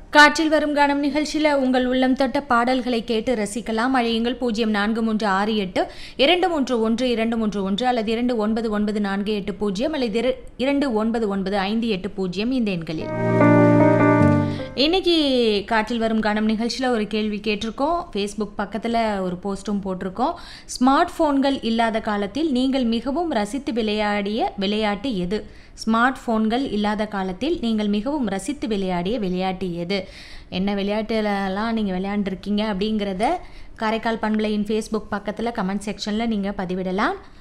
காற்றில் வரும் கானம் நிகழ்ச்சியில் உங்கள் உள்ளம் தொட்ட பாடல்களை கேட்டு ரசிக்கலாம் அழையுங்கள் பூஜ்ஜியம் நான்கு மூன்று ஆறு எட்டு இரண்டு மூன்று ஒன்று இரண்டு மூன்று ஒன்று அல்லது இரண்டு ஒன்பது ஒன்பது நான்கு எட்டு பூஜ்ஜியம் அல்லது இர- இரண்டு ஒன்பது ஒன்பது ஐந்து எட்டு பூஜ்ஜியம் இந்த எண்களில் இன்னைக்கு காற்றில் வரும் கானம் நிகழ்ச்சியில் ஒரு கேள்வி கேட்டிருக்கோம் ஃபேஸ்புக் பக்கத்தில் ஒரு போஸ்ட்டும் போட்டிருக்கோம் ஸ்மார்ட் ஃபோன்கள் இல்லாத காலத்தில் நீங்கள் மிகவும் ரசித்து விளையாடிய விளையாட்டு எது ஸ்மார்ட் ஃபோன்கள் இல்லாத காலத்தில் நீங்கள் மிகவும் ரசித்து விளையாடிய விளையாட்டு எது என்ன விளையாட்டுலலாம் நீங்கள் விளையாண்டுருக்கீங்க அப்படிங்கிறத காரைக்கால் பண்பலையின் ஃபேஸ்புக் பக்கத்தில் கமெண்ட் செக்ஷனில் நீங்கள் பதிவிடலாம்